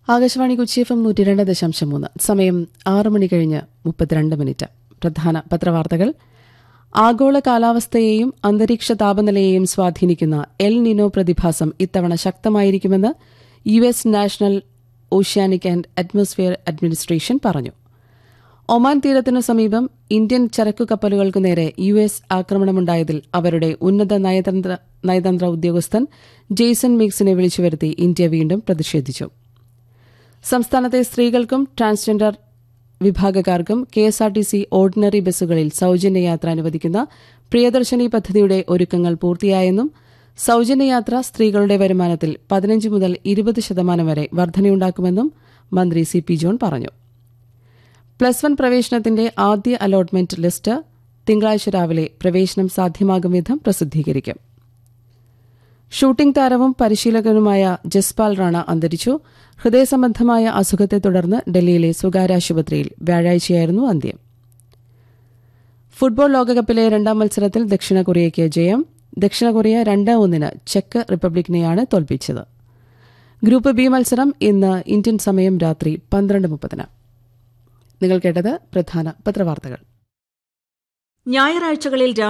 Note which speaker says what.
Speaker 1: Akashvani Kochi F M നൂറ്റി രണ്ട് ദശാംശം മൂന്ന് സമയം ആറ് മണി കഴിഞ്ഞ് മുപ്പത്തിരണ്ട് മിനിറ്റ് പ്രധാന പത്രവാർത്തകൾ ആഗോള കാലാവസ്ഥയെയും അന്തരീക്ഷ താപനിലയെയും സ്വാധീനിക്കുന്ന എൽ നിനോ പ്രതിഭാസം ഇത്തവണ ശക്തമായിരിക്കുമെന്ന് U S national oceanic and atmosphere administration പറഞ്ഞു ഒമാൻ തീരത്തിനു സമീപം ഇന്ത്യൻ ചരക്കു കപ്പലുകൾക്കു നേരെ യു എസ് ആക്രമണമുണ്ടായതിൽ അവരുടെ ഉന്നത നയതന്ത്ര നയതന്ത്ര ഉദ്യോഗസ്ഥൻ ജെയ്സൺ മിക്സിനെ വിളിച്ചുവരുത്തി ഇന്ത്യ വീണ്ടും പ്രതിഷേധിച്ചു സംസ്ഥാനത്തെ സ്ത്രീകൾക്കും ട്രാൻസ്ജെൻഡർ വിഭാഗക്കാർക്കും K S R T C ordinary ബസ്സുകളിൽ സൌജന്യ യാത്ര അനുവദിക്കുന്ന പ്രിയദർശിനി പദ്ധതിയുടെ ഒരുക്കങ്ങൾ പൂർത്തിയായെന്നും സൌജന്യയാത്ര സ്ത്രീകളുടെ വരുമാനത്തിൽ പതിനഞ്ച് മുതൽ ഇരുപത് ശതമാനം വരെ വർധനയുണ്ടാക്കുമെന്നും മന്ത്രി സി പി ജോൺ പറഞ്ഞു പ്ലസ് വൺ പ്രവേശനത്തിന്റെ ആദ്യ അലോട്ട്മെന്റ് ലിസ്റ്റ് തിങ്കളാഴ്ച രാവിലെ പ്രവേശനം സാധ്യമാകും വിധം പ്രസിദ്ധീകരിക്കും ഷൂട്ടിംഗ് താരവും പരിശീലകനുമായ ജസ്പാൽ റാണ അന്തരിച്ചു ഹൃദയസംബന്ധമായ അസുഖത്തെ തുടർന്ന് ഡൽഹിയിലെ സ്വകാര്യ ആശുപത്രിയിൽ വ്യാഴാഴ്ചയായിരുന്നു അന്ത്യം ഫുട്ബോൾ ലോകകപ്പിലെ രണ്ടാം മത്സരത്തിൽ ദക്ഷിണ കൊറിയയ്ക്ക് ജയം ദക്ഷിണ കൊറിയ രണ്ട് ഒന്നിന് ചെക്ക് റിപ്പബ്ലിക്കിനെയാണ് തോൽപ്പിച്ചത് ഗ്രൂപ്പ് ബി മത്സരം ഇന്ന് ഇന്ത്യൻ സമയം രാത്രി പന്ത്രണ്ട് മുപ്പതിന് നിങ്ങൾ കേട്ടത് പ്രധാന പത്രവാർത്തകൾ
Speaker 2: ഞായറാഴ്ചകളിൽ